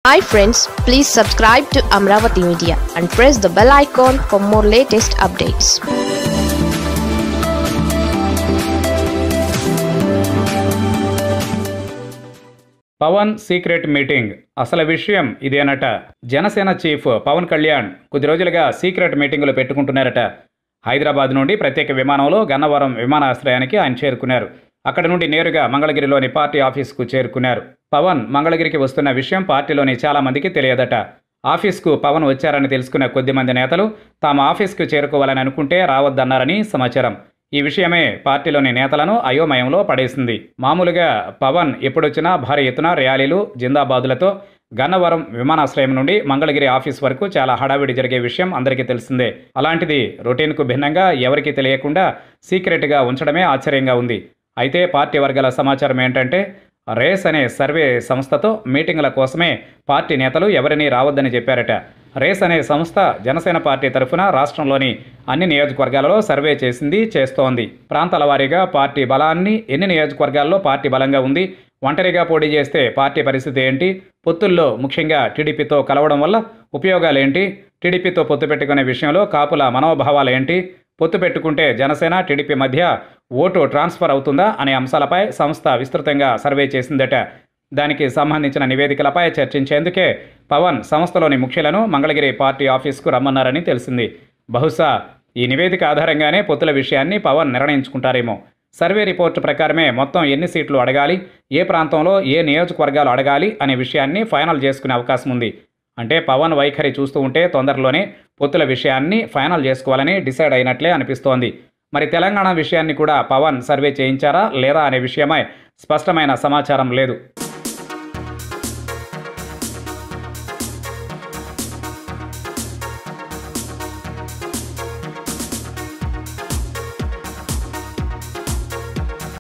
hi friends please subscribe to Amaravati media and press the bell icon for more latest updates Pawan secret meeting అసలు విషయం ఇదేనట Janasena chief Pawan Kalyan కొద్ది రోజులుగా secret మీటింగులు పెట్టుకుంటున్నారట హైదరాబాద్ నుండి ప్రత్యేక విమానంలో గన్నవరం విమానాశ్రయానికి ఆయన చేరుకున్నారు అక్కడ నుండి నేరుగా మంగళగిరిలోని పార్టీ ఆఫీస్కు చేరుకున్నారు పవన్ మంగళగిరికి వస్తున్న విషయం పార్టీలోని చాలా మందికి తెలియదట ఆఫీస్కు పవన్ వచ్చారని తెలుసుకున్న కొద్దిమంది నేతలు తాము ఆఫీస్కు చేరుకోవాలని అనుకుంటే రావద్దన్నారని సమాచారం ఈ విషయమే పార్టీలోని నేతలను అయోమయంలో పడేసింది మామూలుగా పవన్ ఎప్పుడొచ్చినా భారీ ఎత్తున ర్యాలీలు జిందాబాదులతో గన్నవరం విమానాశ్రయం నుండి మంగళగిరి ఆఫీస్ వరకు చాలా హడావిడి జరిగే విషయం అందరికీ తెలిసిందే అలాంటిది రొటీన్కు భిన్నంగా ఎవరికీ తెలియకుండా సీక్రెట్గా ఉంచడమే ఆశ్చర్యంగా ఉంది అయితే పార్టీ వర్గాల సమాచారం ఏంటంటే రేస్ అనే సర్వే సంస్థతో మీటింగుల కోసమే పార్టీ నేతలు ఎవరినీ రావద్దని చెప్పారట రేస్ అనే సంస్థ జనసేన పార్టీ తరఫున రాష్ట్రంలోని అన్ని నియోజకవర్గాలలో సర్వే చేసింది చేస్తోంది ప్రాంతాల వారీగా పార్టీ బలాన్ని ఎన్ని నియోజకవర్గాల్లో పార్టీ బలంగా ఉంది ఒంటరిగా పోటీ చేస్తే పార్టీ పరిస్థితి ఏంటి పొత్తుల్లో ముఖ్యంగా టీడీపీతో కలవడం వల్ల ఉపయోగాలేంటి టీడీపీతో పొత్తు పెట్టుకునే విషయంలో కాపుల మనోభావాలు ఏంటి పొత్తు పెట్టుకుంటే జనసేన టీడీపీ మధ్య ఓటు ట్రాన్స్ఫర్ అవుతుందా అనే అంశాలపై సంస్థ విస్తృతంగా సర్వే చేసిందట దానికి సంబంధించిన నివేదికలపై చర్చించేందుకే పవన్ సంస్థలోని ముఖ్యులను మంగళగిరి పార్టీ ఆఫీస్కు రమ్మన్నారని తెలిసింది బహుశా ఈ నివేదిక ఆధారంగానే పొత్తుల విషయాన్ని పవన్ నిర్ణయించుకుంటారేమో సర్వే రిపోర్టు ప్రకారమే మొత్తం ఎన్ని సీట్లు అడగాలి ఏ ప్రాంతంలో ఏ నియోజకవర్గాలు అడగాలి అనే విషయాన్ని ఫైనల్ చేసుకునే అవకాశం ఉంది అంటే పవన్ వైఖరి చూస్తూ ఉంటే తొందరలోనే పొత్తుల విషయాన్ని ఫైనల్ చేసుకోవాలని డిసైడ్ అయినట్లే అనిపిస్తోంది మరి తెలంగాణ విషయాన్ని కూడా పవన్ సర్వే చేయించారా లేదా అనే విషయమై స్పష్టమైన సమాచారం లేదు